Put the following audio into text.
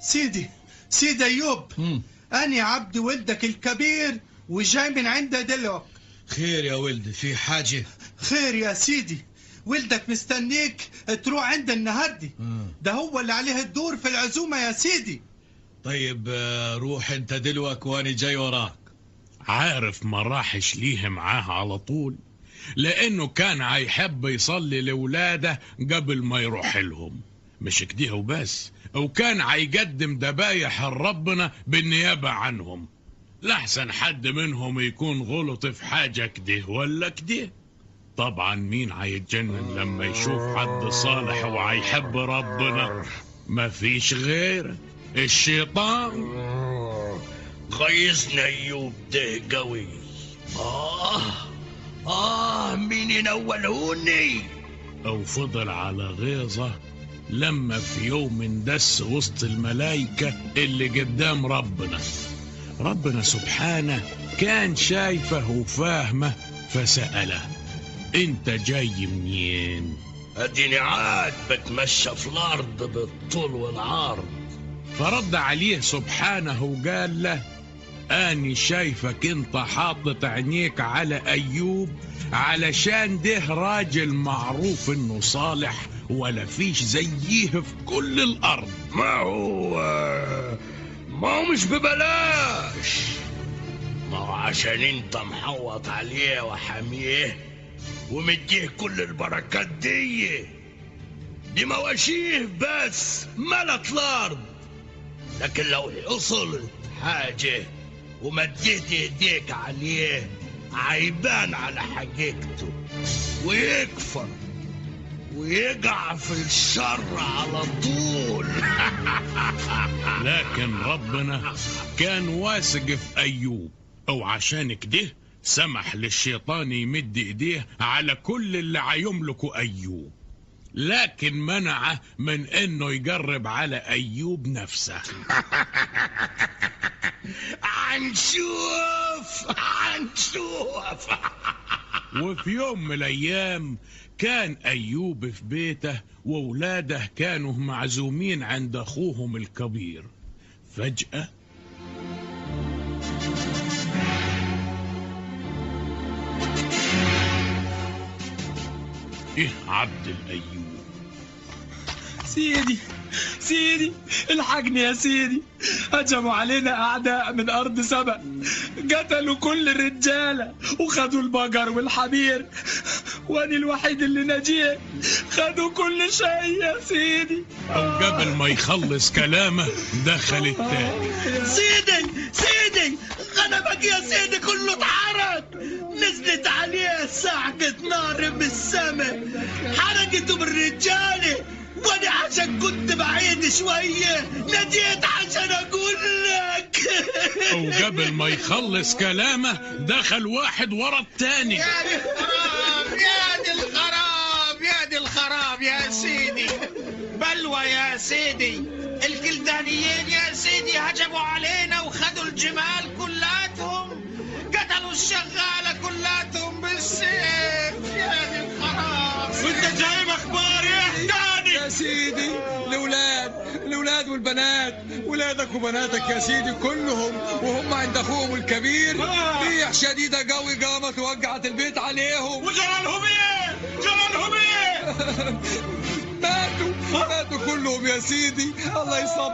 سيدي سيدي أيوب مم. أنا عبد ولدك الكبير وجاي من عند دلوك خير يا ولدي في حاجة خير يا سيدي ولدك مستنيك تروح عند النهاردي مم. ده هو اللي عليه الدور في العزومة يا سيدي طيب آه، روح انت دلوك وانا جاي وراك عارف ما راحش ليه معاه على طول لانه كان هيحب يصلي لاولاده قبل ما يروح لهم مش كده وبس وكان هيقدم ذبايح لربنا بالنيابه عنهم لحسن حد منهم يكون غلط في حاجه كده ولا كده طبعا مين هيتجنن لما يشوف حد صالح وهيحب ربنا مفيش غيره الشيطان خيسنا ايوب ده قوي اه اه مين ينولهوني أو فضل على غيظة لما في يوم اندس وسط الملايكة اللي قدام ربنا ربنا سبحانه كان شايفه وفاهمه فسأله انت جاي منين اديني عاد بتمشى في الارض بالطول والعرض فرد عليه سبحانه وقال له اني شايفك انت حاطط عينيك على ايوب علشان ده راجل معروف انه صالح ولا فيش زيه في كل الارض ما هو ما هو مش ببلاش ما هو عشان انت محوط عليه وحاميه ومديه كل البركات دي دي مواشيه بس ملت الارض لكن لو حصلت حاجة ومديت ايديك عليه هيبان على حقيقته ويكفر ويقع في الشر على طول لكن ربنا كان واثق في ايوب او عشان كده سمح للشيطان يمد ايديه على كل اللي هيملكه ايوب لكن منعه من انه يقرب على ايوب نفسه هنشوف هنشوف وفي يوم من الايام كان ايوب في بيته واولاده كانوا معزومين عند اخوهم الكبير فجاه ايه عبد الايوب سيدي سيدي الحقني يا سيدي هجموا علينا أعداء من أرض سبأ قتلوا كل الرجالة وخدوا البقر والحمير وأنا الوحيد اللي نجيه خدوا كل شيء يا سيدي او قبل ما يخلص كلامه دخل التاني سيدي سيدي غنمك يا سيدي كله اتحرق نزلت عليه صعقة نار من السماء حرقته بالرجالة وانا عشان كنت بعيد شوية ناديت عشان اقول لك وقبل ما يخلص كلامه دخل واحد ورا التاني يا دي الخراب يا دي الخراب يا دي الخراب يا سيدي بلوى يا سيدي الكلدانيين يا سيدي هجموا علينا وخدوا الجمال كلاتهم قتلوا الشغالة كلاتهم بالسيف يا دي الخراب وانت جايب اخبار ايه تاني يا سيدي الاولاد الاولاد والبنات ولادك وبناتك يا سيدي كلهم وهم عند اخوهم الكبير ريح شديده قوي قامت ووقعت البيت عليهم وجرالهم ايه جرالهم ايه ماتوا ماتوا كلهم يا سيدي الله يصبر